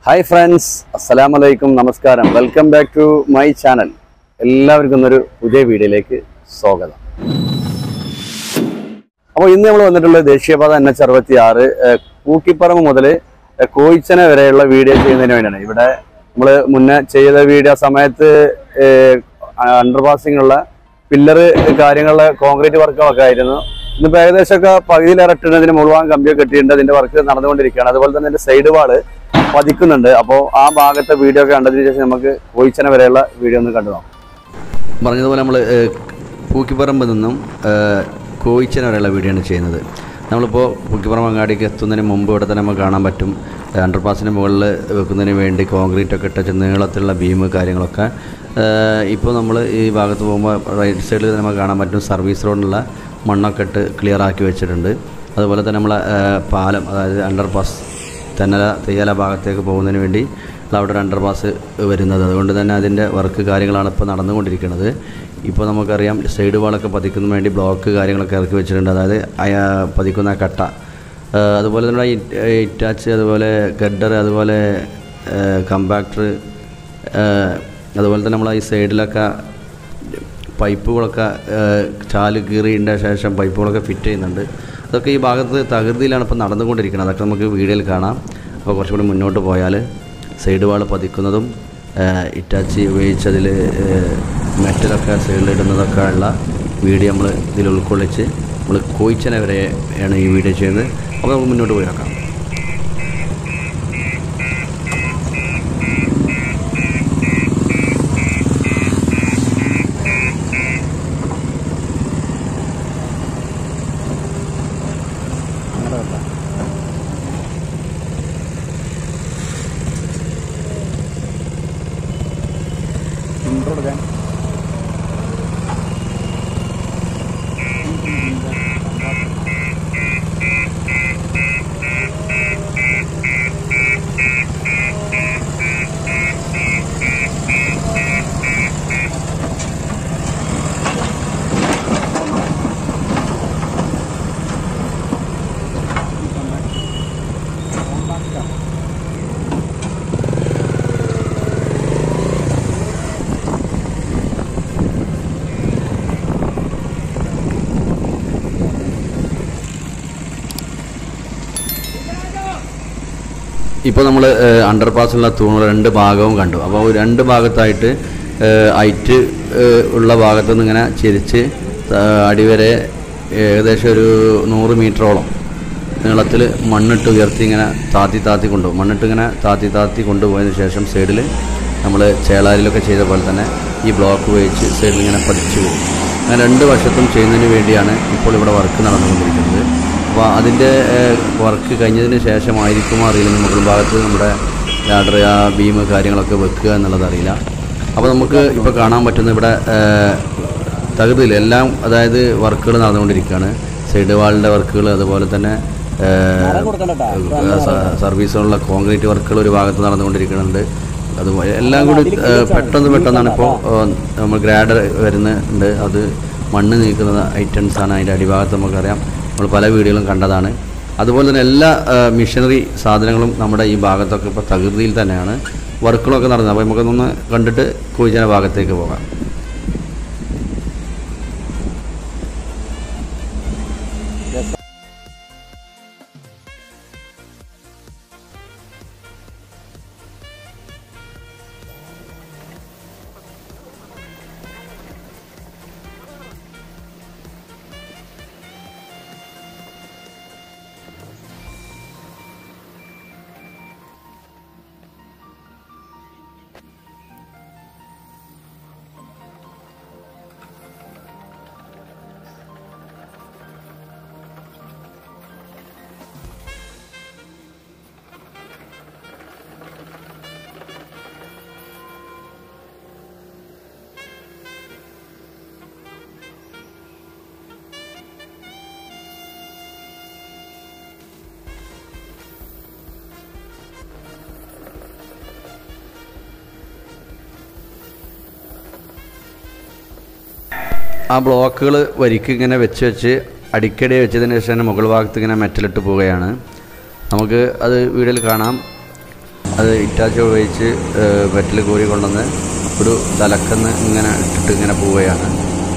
hi friends അസ്സലാമു അലൈക്കും നമസ്കാരം welcome back to my channel എല്ലാവർക്കും ഒരു പുതിയ വീഡിയോയിലേക്ക് സ്വാഗതം അപ്പോൾ ഇന്ന് നമ്മൾ വന്നിട്ടുള്ളത് ദേശീയപാത എൻ എച്ച് അറുപത്തി ആറ് കൂക്കിപ്പറമ്പ് മുതൽ കോയിച്ചന വരെയുള്ള വീഡിയോ ചെയ്യുന്നതിന് വേണ്ടിയാണ് ഇവിടെ നമ്മൾ മുന്നേ ചെയ്ത വീഡിയോ സമയത്ത് അണ്ടർ പാസിംഗ് ഉള്ള പില്ലറ് കാര്യങ്ങളിലെ കോൺക്രീറ്റ് വർക്കുകളൊക്കെ ആയിരുന്നു ഇന്നിപ്പോൾ ഏകദേശമൊക്കെ പകുതിയിലേറെ ഇട്ടിട്ട് മുഴുവൻ കമ്പിയൊക്കെ കെട്ടിയിട്ടുണ്ട് അതിന്റെ വർക്ക് നടന്നുകൊണ്ടിരിക്കുകയാണ് അതുപോലെ തന്നെ അതിന്റെ സൈഡ് വാള് പതിക്കുന്നുണ്ട് അപ്പോൾ ആ ഭാഗത്തെ വീഡിയോ ഒക്കെ കണ്ടതിന് ശേഷം നമുക്ക് കോയിച്ചന വരെയുള്ള വീഡിയോ ഒന്ന് കണ്ടു നോക്കാം പറഞ്ഞതുപോലെ നമ്മൾ പൂക്കിപ്പറമ്പ് നിന്നും ഏഹ്, കോയിച്ചന വരെയുള്ള വീഡിയോ ആണ് ചെയ്യുന്നത് നമ്മളിപ്പോൾ പൂക്കിപ്പറമ്പ് അങ്ങാടിക്ക് എത്തുന്നതിന് മുമ്പ് ഇവിടെ തന്നെ നമുക്ക് കാണാൻ പറ്റും അണ്ടർപാസിന് മുകളിൽ വെക്കുന്നതിന് വേണ്ടി കോൺക്രീറ്റ് ഒക്കെ ഇട്ട നീളത്തിലുള്ള ബീം കാര്യങ്ങളൊക്കെ ഇപ്പോൾ നമ്മൾ ഈ ഭാഗത്ത് പോകുമ്പോൾ റൈറ്റ് സൈഡിൽ നമുക്ക് കാണാൻ പറ്റും സർവീസ് റോഡിലുള്ള മണ്ണൊക്കെ ഇട്ട് ക്ലിയർ ആക്കി വെച്ചിട്ടുണ്ട് അതുപോലെ തന്നെ നമ്മളെ ഏഹ്, പാലം അതായത് അണ്ടർപാസ് തെന്നല തെയ്യാല ഭാഗത്തേക്ക് പോകുന്നതിന് വേണ്ടി ഉള്ള അവിടെ ഒരു അണ്ടർപാസ് വരുന്നത് അതുകൊണ്ട് തന്നെ അതിൻ്റെ വർക്ക് കാര്യങ്ങളാണ് ഇപ്പോൾ നടന്നുകൊണ്ടിരിക്കുന്നത് ഇപ്പോൾ നമുക്കറിയാം സൈഡ് വാളൊക്കെ പതിക്കുന്നതിന് വേണ്ടി ബ്ലോക്ക് കാര്യങ്ങളൊക്കെ ഇറക്കി വെച്ചിട്ടുണ്ട് അതായത് അയ- പതിക്കുന്ന കട്ട ആ, അതുപോലെ തന്നെ ഇറ്റാച്ച് അതുപോലെ ഗഡർ അതുപോലെ കമ്പാക്ടർ അതുപോലെ തന്നെ നമ്മൾ ഈ സൈഡിലൊക്കെ പൈപ്പുകളൊക്കെ ഏഹ്, ചാല് കീറിയതിൻ്റെ ശേഷം പൈപ്പുകളൊക്കെ ഫിറ്റ് ചെയ്യുന്നുണ്ട് അതൊക്കെ ഈ ഭാഗത്ത് തകൃതിയിലാണ് ഇപ്പോൾ നടന്നുകൊണ്ടിരിക്കുന്നത് അതൊക്കെ നമുക്ക് വീഡിയോയിൽ കാണാം അപ്പോൾ കുറച്ചും കൂടി മുന്നോട്ട് പോയാൽ സൈഡ് വാൾ പതിക്കുന്നതും ഏഹ്, ഇറ്റാച്ചി ഉപയോഗിച്ചതിൽ മെറ്റലൊക്കെ സൈഡിലിടുന്നതൊക്കെ ഉള്ള വീഡിയോ നമ്മൾ ഇതിൽ ഉൾക്കൊള്ളിച്ച് നമ്മൾ കോയിച്ചന വരെയാണ് ഈ വീഡിയോ ചെയ്യുന്നത് അപ്പോൾ നമുക്ക് മുന്നോട്ട് പോയി നോക്കാം ഇപ്പോൾ നമ്മൾ അണ്ടർ പാസ്സുള്ള തൂണുകൾ രണ്ട് ഭാഗവും കണ്ടു അപ്പോൾ രണ്ട് ഭാഗത്തായിട്ട് ഐറ്റ് ഉള്ള ഭാഗത്തു നിന്ന് ഇങ്ങനെ ചിരിച്ച് ആ, അടിവരെ ഏകദേശം ഒരു നൂറ് മീറ്ററോളം നീളത്തിൽ മണ്ണിട്ട് ഉയർത്തി ഇങ്ങനെ താത്തി താത്തി കൊണ്ടുപോകും മണ്ണിട്ട് ഇങ്ങനെ താത്തി താത്തി കൊണ്ടുപോയതിന് ശേഷം സൈഡിൽ നമ്മൾ ചേളാരിലൊക്കെ ചെയ്ത പോലെ തന്നെ ഈ ബ്ലോക്ക് ഉപയോഗിച്ച് സൈഡിൽ ഇങ്ങനെ പതിച്ചു പോകും അങ്ങനെ രണ്ട് വശത്തും ചെയ്യുന്നതിന് വേണ്ടിയാണ് ഇപ്പോൾ ഇവിടെ വർക്ക് നടന്നുകൊണ്ടിരിക്കുന്നത് അപ്പോൾ അതിൻ്റെ വർക്ക് കഴിഞ്ഞതിന് ശേഷമായിരിക്കുമോ അറിയില്ല മുകൾ ഭാഗത്ത് നമ്മുടെ ലാഡർ ആ ബീം കാര്യങ്ങളൊക്കെ വെക്കുക എന്നുള്ളത് അറിയില്ല അപ്പോൾ നമുക്ക് ഇപ്പോൾ കാണാൻ പറ്റുന്ന ഇവിടെ ഏഹ്, തകൃതിയിൽ എല്ലാം അതായത് വർക്കുകൾ നടന്നുകൊണ്ടിരിക്കുകയാണ് സൈഡ് വാളിൻ്റെ വർക്കുകൾ അതുപോലെ തന്നെ സർവീസുകളുള്ള കോൺക്രീറ്റ് വർക്കുകൾ ഒരു ഭാഗത്ത് നടന്നുകൊണ്ടിരിക്കുന്നുണ്ട് അതുപോലെ എല്ലാം കൂടി ഏഹ്, പെട്ടെന്ന് പെട്ടെന്നാണ് ഇപ്പോൾ നമ്മൾ ഗ്രാഡർ വരുന്നുണ്ട് അത് മണ്ണ് നീക്കുന്ന ഐറ്റംസ് ആണ് അതിൻ്റെ അടിഭാഗത്ത് നമുക്കറിയാം നമ്മൾ പല വീഡിയോകളും കണ്ടതാണ് അതുപോലെ തന്നെ എല്ലാ മിഷനറി സാധനങ്ങളും നമ്മുടെ ഈ ഭാഗത്തൊക്കെ ഇപ്പോൾ തകൃതിയിൽ തന്നെയാണ് വർക്കുകളൊക്കെ നടന്നത് അപ്പോൾ നമുക്കൊന്ന് കണ്ടിട്ട് കുഴിച്ചന ഭാഗത്തേക്ക് പോകാം ആ ബ്ലോക്കുകൾ വരിക്ക് ഇങ്ങനെ വെച്ച് വെച്ച് അടിക്കടി വെച്ചതിന് ശേഷം മുകൾ ഭാഗത്ത് ഇങ്ങനെ മെറ്റലിട്ട് പോവുകയാണ് നമുക്ക് അത് വീഡിയോയിൽ കാണാം അത് ഇറ്റാച്ചി ഉപയോഗിച്ച് വെറ്റിൽ കോരി കൊണ്ടുവന്ന് ഒരു തലക്കന്ന് ഇങ്ങനെ ഇട്ടിട്ട് ഇങ്ങനെ പോവുകയാണ്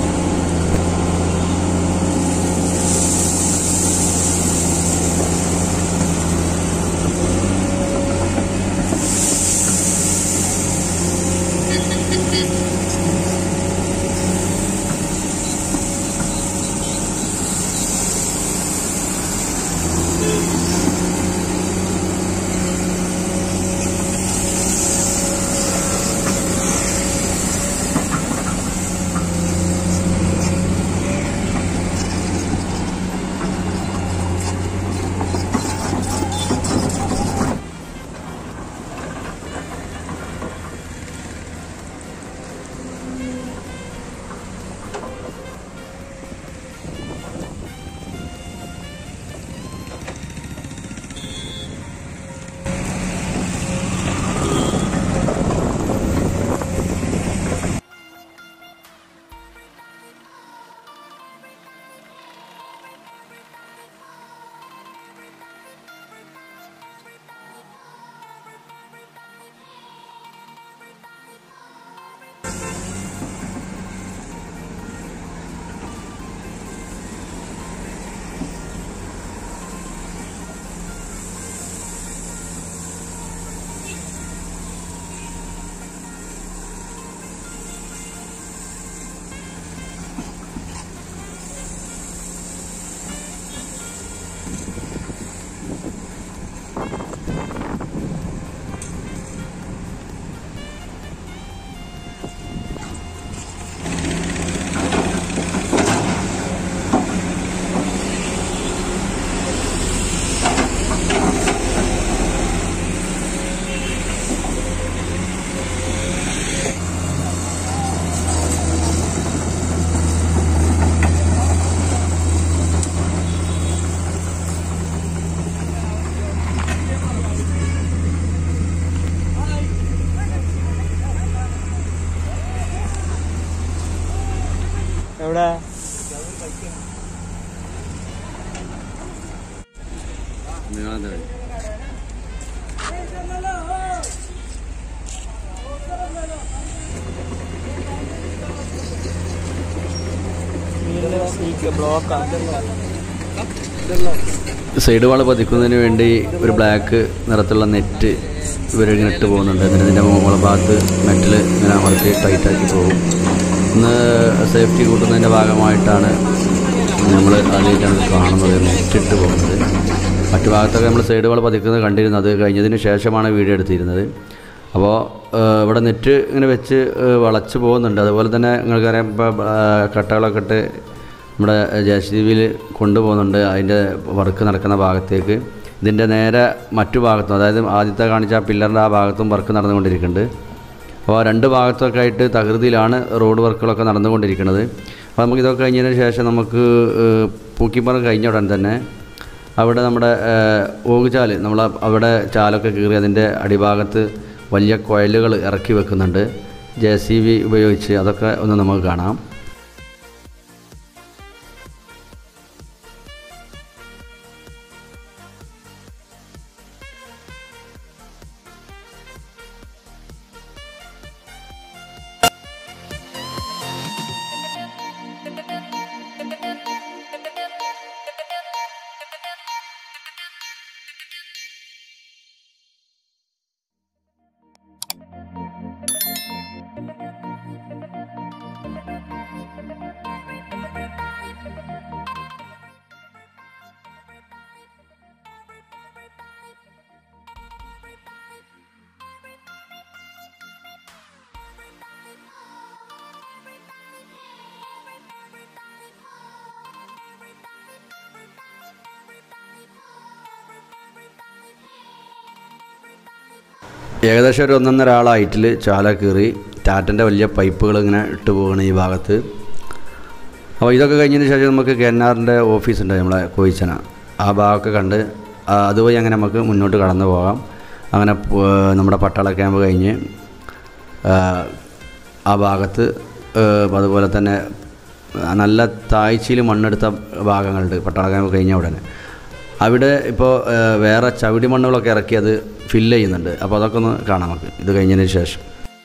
എവിടെ ബ്ലോക്കാണ് സൈഡ് വാൾ പതിക്കുന്നതിന് വേണ്ടി ഒരു ബ്ലാക്ക് നിറത്തുള്ള നെറ്റ് ഇവരിങ്ങനെ ഇട്ട് പോകുന്നുണ്ട് എന്നിട്ട് ഇതിൻ്റെ മുകളെ ഭാഗത്ത് മെറ്റൽ ഇങ്ങനെ അമർത്തി ടൈറ്റാക്കി പോകും ഇന്ന് സേഫ്റ്റി കൂട്ടുന്നതിൻ്റെ ഭാഗമായിട്ടാണ് നമ്മൾ ആദ്യമായിട്ടാണ് കാണുന്നത് നെറ്റ് ഇട്ട് പോകുന്നത് മറ്റു ഭാഗത്തൊക്കെ നമ്മൾ സൈഡ് വാൾ പതിക്കുന്നത് കണ്ടിരുന്നത് കഴിഞ്ഞതിന് ശേഷമാണ് വീഡിയോ എടുത്തിരുന്നത് അപ്പോൾ ഇവിടെ നെറ്റ് ഇങ്ങനെ വെച്ച് ഏഹ്, വളച്ച് പോകുന്നുണ്ട് അതുപോലെ തന്നെ നിങ്ങൾക്കറിയാം ഇപ്പോൾ കട്ടകളൊക്കെ ഇട്ട് നമ്മുടെ ജെ സി ബിയിൽ കൊണ്ടുപോകുന്നുണ്ട് അതിൻ്റെ വർക്ക് നടക്കുന്ന ഭാഗത്തേക്ക് ഇതിൻ്റെ നേരെ മറ്റു ഭാഗത്തും അതായത് ആദ്യത്തെ കാണിച്ച ആ പില്ലറിൻ്റെ ആ ഭാഗത്തും വർക്ക് നടന്നുകൊണ്ടിരിക്കുന്നുണ്ട് അപ്പോൾ രണ്ട് ഭാഗത്തൊക്കെ ആയിട്ട് തകൃതിയിലാണ് റോഡ് വർക്കുകളൊക്കെ നടന്നുകൊണ്ടിരിക്കുന്നത് അപ്പോൾ നമുക്ക് ഇതൊക്കെ കഴിഞ്ഞതിന് ശേഷം നമുക്ക് ഏഹ്, പൂക്കിപ്പറം കഴിഞ്ഞ ഉടൻ തന്നെ അവിടെ നമ്മുടെ ഏഹ്, ഓകുചാൽ നമ്മൾ അവിടെ ചാലൊക്കെ കീറി അതിൻ്റെ അടിഭാഗത്ത് വലിയ കുഴലുകൾ ഇറക്കി വെക്കുന്നുണ്ട് ജെ സി ബി ഉപയോഗിച്ച് അതൊക്കെ ഒന്ന് നമുക്ക് കാണാം ഏകദേശം ഒരു ഒന്നൊന്നര ആൾ ഹൈറ്റിൽ ചാല കീറി ടാറ്റൻ്റെ വലിയ പൈപ്പുകൾ ഇങ്ങനെ ഇട്ട് പോവുകയാണ് ഈ ഭാഗത്ത് അപ്പോൾ ഇതൊക്കെ കഴിഞ്ഞതിന് ശേഷം നമുക്ക് കെ എൻ ആറിൻ്റെ ഓഫീസുണ്ട് നമ്മളെ കോയിച്ചന ആ ഭാഗമൊക്കെ കണ്ട് ആ, അതുവഴി അങ്ങനെ നമുക്ക് മുന്നോട്ട് കടന്നു പോകാം അങ്ങനെ പോ- നമ്മുടെ പട്ടാള ക്യാമ്പ് കഴിഞ്ഞ് ആ, ആ ഭാഗത്ത് ഏ, അതുപോലെ തന്നെ നല്ല താഴ്ചയിൽ മണ്ണെടുത്ത ഭാഗങ്ങളുണ്ട് പട്ടാള ക്യാമ്പ് കഴിഞ്ഞ ഉടനെ അവിടെ ഇപ്പോൾ വേറെ ചവിടി മണ്ണുകളൊക്കെ ഇറക്കി അത് ഫില്ല് ചെയ്യുന്നുണ്ട് അപ്പോൾ അതൊക്കെ ഒന്ന് കാണാം നമുക്ക് ഇത് കഴിഞ്ഞതിന് ശേഷം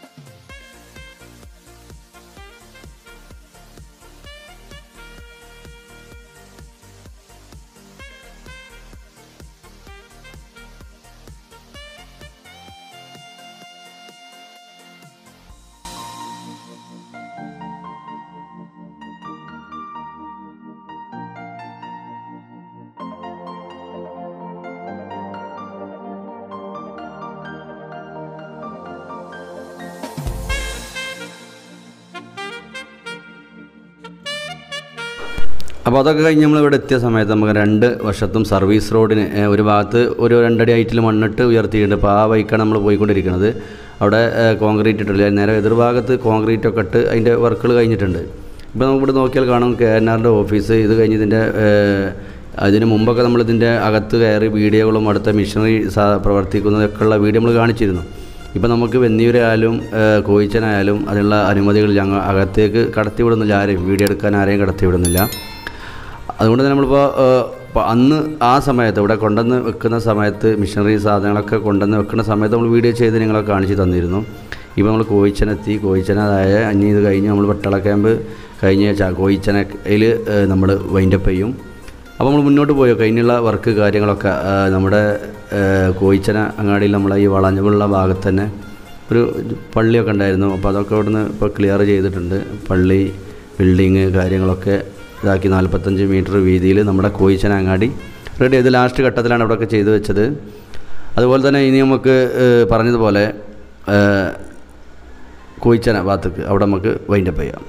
അപ്പോൾ അതൊക്കെ കഴിഞ്ഞ് നമ്മൾ ഇവിടെ എത്തിയ സമയത്ത് നമുക്ക് രണ്ട് വശത്തും സർവീസ് റോഡിന് ഏ, ഒരു ഭാഗത്ത് ഒരു രണ്ടടി ഹൈറ്റിൽ മണ്ണിട്ട് ഉയർത്തിയിട്ടുണ്ട് അപ്പോൾ ആ വഴിക്കാണ് നമ്മൾ പോയിക്കൊണ്ടിരിക്കുന്നത് അവിടെ ഏ, കോൺക്രീറ്റ് ഇട്ടില്ല നേരെ എതിർഭാഗത്ത് കോൺക്രീറ്റ് ഒക്കെ ഇട്ട് അതിൻ്റെ വർക്കുകൾ കഴിഞ്ഞിട്ടുണ്ട് ഇപ്പോൾ നമുക്കിവിടെ നോക്കിയാൽ കാണും കെ എൻ ആറിൻ്റെ ഓഫീസ് ഇത് കഴിഞ്ഞ് ഇതിൻ്റെ ഏ, അതിന് മുമ്പൊക്കെ നമ്മൾ ഇതിൻ്റെ അകത്ത് കയറി വീഡിയോകളും അടുത്ത മിഷനറി സാ പ്രവർത്തിക്കുന്നതൊക്കെ ഉള്ള വീഡിയോ നമ്മൾ കാണിച്ചിരുന്നു ഇപ്പം നമുക്ക് വെന്നിയൂരായാലും കോയിച്ചനായാലും അതിനുള്ള അനുമതികൾ ഞങ്ങൾ അകത്തേക്ക് കടത്തിവിടുന്നില്ല ആരെയും വീഡിയോ എടുക്കാൻ ആരെയും കടത്തിവിടുന്നില്ല അതുകൊണ്ട് തന്നെ നമ്മളിപ്പോൾ ഇപ്പോൾ അന്ന് ആ സമയത്ത് ഇവിടെ കൊണ്ടുവന്ന് വെക്കുന്ന സമയത്ത് മിഷനറി സാധനങ്ങളൊക്കെ കൊണ്ടുവന്ന് വെക്കുന്ന സമയത്ത് നമ്മൾ വീഡിയോ ചെയ്ത് നിങ്ങളെ കാണിച്ച് തന്നിരുന്നു ഇപ്പോൾ നമ്മൾ കോയിച്ചനെത്തി കോയിച്ചനായ അന്യ ഇത് കഴിഞ്ഞ് നമ്മൾ വെട്ടള ക്യാമ്പ് കഴിഞ്ഞ് ച- കോയിച്ചനയിൽ നമ്മൾ വൈൻഡപ്പ് ചെയ്യും അപ്പോൾ നമ്മൾ മുന്നോട്ട് പോയോ കഴിഞ്ഞുള്ള വർക്ക് കാര്യങ്ങളൊക്കെ ആ, നമ്മുടെ ആ, കോയിച്ചന അങ്ങാടിയിൽ നമ്മളെ ഈ വളഞ്ഞുള്ള ഭാഗത്ത് തന്നെ ഒരു പള്ളിയൊക്കെ ഉണ്ടായിരുന്നു അപ്പോൾ അതൊക്കെ ഇവിടുന്ന് ഇപ്പോൾ ക്ലിയർ ചെയ്തിട്ടുണ്ട് പള്ളി ബിൽഡിങ് കാര്യങ്ങളൊക്കെ ഇതാക്കി നാൽപ്പത്തഞ്ച് മീറ്റർ വീതിയിൽ നമ്മുടെ കോയിച്ചന അങ്ങാടി റെഡി ചെയ്ത് ലാസ്റ്റ് ഘട്ടത്തിലാണ് ഇവിടെയൊക്കെ ചെയ്തു വെച്ചത് അതുപോലെ തന്നെ ഇനി നമുക്ക് ഏഹ്, പറഞ്ഞതുപോലെ ഏഹ്, കോയിച്ചന ഭാഗത്തേക്ക് അവിടെ നമുക്ക് വൈൻഡപ്പ് ചെയ്യാം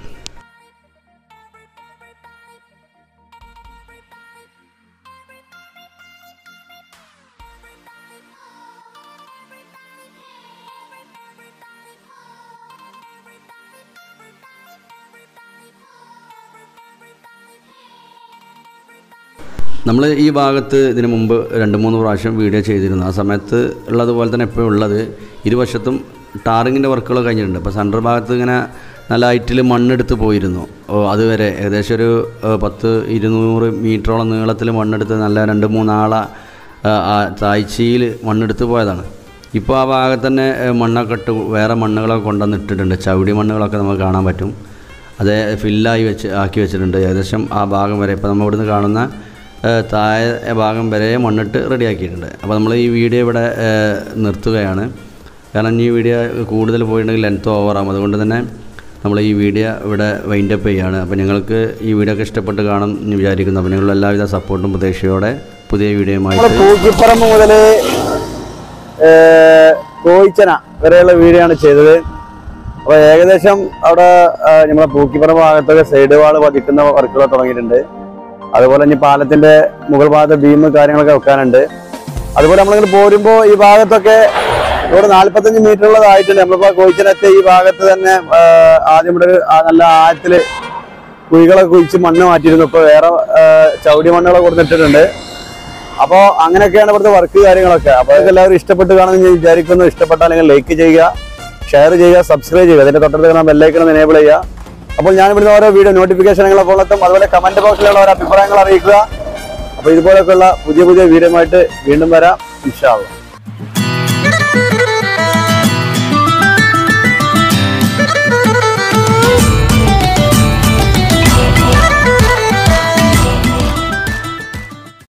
നമ്മൾ ഈ ഭാഗത്ത് ഇതിന് മുമ്പ് രണ്ട് മൂന്ന് പ്രാവശ്യം വീഡിയോ ചെയ്തിരുന്നു ആ സമയത്ത് ഉള്ളതുപോലെ തന്നെ എപ്പോഴും ഉള്ളത് ഇരുവശത്തും ടാറിങ്ങിൻ്റെ വർക്കുകൾ കഴിഞ്ഞിട്ടുണ്ട് അപ്പോൾ സെൻട്രൽ ഭാഗത്ത് ഇങ്ങനെ നല്ല ഹൈറ്റിൽ മണ്ണെടുത്ത് പോയിരുന്നു ഓ അതുവരെ ഏകദേശം ഒരു ഏഹ്, പത്ത് ഇരുന്നൂറ് മീറ്ററോളം നീളത്തിൽ മണ്ണെടുത്ത് നല്ല രണ്ട് മൂന്നാള താഴ്ചയിൽ മണ്ണെടുത്ത് പോയതാണ് ഇപ്പോൾ ആ ഭാഗത്ത് തന്നെ ഏഹ്, മണ്ണൊക്കെ ഇട്ട് വേറെ മണ്ണുകളൊക്കെ കൊണ്ടുവന്ന് ഇട്ടിട്ടുണ്ട് ചവിടി മണ്ണുകളൊക്കെ നമുക്ക് കാണാൻ പറ്റും അത് ഫില്ലായി വെച്ച് ആക്കി വെച്ചിട്ടുണ്ട് ഏകദേശം ആ ഭാഗം വരെ ഇപ്പോൾ നമ്മൾ ഇവിടുന്ന് കാണുന്ന ഏഹ്, താഴെ ഭാഗം വരെ മണ്ണിട്ട് റെഡിയാക്കിയിട്ടുണ്ട് അപ്പോൾ നമ്മൾ ഈ വീഡിയോ ഇവിടെ ഏഹ്, നിർത്തുകയാണ് കാരണം ഈ വീഡിയോ കൂടുതൽ പോയിട്ടുണ്ടെങ്കിൽ ലെങ്ത് ഓവറാകും അതുകൊണ്ട് തന്നെ നമ്മൾ ഈ വീഡിയോ ഇവിടെ വൈൻഡപ്പ് ചെയ്യുകയാണ് അപ്പോൾ നിങ്ങൾക്ക് ഈ വീഡിയോ ഒക്കെ ഇഷ്ടപ്പെട്ട് കാണും എന്ന് വിചാരിക്കുന്നു അപ്പോൾ നിങ്ങളുടെ എല്ലാവിധ സപ്പോർട്ടും പ്രതീക്ഷയോടെ പുതിയ നമ്മള് വീഡിയോയുമായിട്ട് പൂക്കിപ്പറമ്പ് മുതല് ഏഹ്, കോയിച്ചന വരെയുള്ള വീഡിയോ ആണ് ചെയ്തത് അപ്പൊ ഏകദേശം അവിടെ ഏഹ്, നമ്മളെ പൂക്കിപ്പറമ്പ് ഭാഗത്തൊക്കെ സൈഡ് വാള് പതിക്കുന്ന വർക്കുകൾ തുടങ്ങിയിട്ടുണ്ട് അതുപോലെ ഇനി പാലത്തിന്റെ മുകൾ ഭാഗത്ത് ബീം കാര്യങ്ങളൊക്കെ വെക്കാനുണ്ട് അതുപോലെ നമ്മളിങ്ങനെ പോരുമ്പോ ഈ ഭാഗത്തൊക്കെ ഇവിടെ നാല്പത്തഞ്ച് മീറ്റർ ഉള്ളതായിട്ടുണ്ട് നമ്മളിപ്പോ കോയിച്ചനെത്തിയ ഈ ഭാഗത്ത് തന്നെ ഏഹ്, ആദ്യം ഇവിടെ ഒരു ആ നല്ല ആഴത്തില് കുഴികളൊക്കെ കുഴിച്ച് മണ്ണ് മാറ്റിയിരുന്നു ഇപ്പൊ വേറെ ഏഹ്, ചവിടി മണ്ണുകളൊക്കെ കൊടുത്തിട്ടുണ്ട് അപ്പോൾ അങ്ങനെയൊക്കെയാണ് ഇവിടുത്തെ വർക്ക് കാര്യങ്ങളൊക്കെ അപ്പോൾ അതൊക്കെ എല്ലാവരും ഇഷ്ടപ്പെട്ട് കാണുമെന്ന് ഞാൻ വിചാരിക്കുന്നു ഇഷ്ടപ്പെട്ടാൽ ലൈക്ക് ചെയ്യുക ഷെയർ ചെയ്യുക സബ്സ്ക്രൈബ് ചെയ്യുക അതിന്റെ തൊട്ടടുത്ത് കാണാൻ ബെല്ലൈക്കണം എനേബിൾ ചെയ്യുക അപ്പോൾ ഞാൻ ഇവിടുന്ന് ഓരോ വീഡിയോ നോട്ടിഫിക്കേഷനുകളെ ഫോണെത്തും അതുപോലെ കമന്റ് ബോക്സിലുള്ള ഓരോ അഭിപ്രായങ്ങൾ അറിയിക്കുക അപ്പോൾ ഇതുപോലെയൊക്കെയുള്ള പുതിയ പുതിയ വീഡിയോ ആയിട്ട് വീണ്ടും വരാം ഇൻഷാ അള്ളാ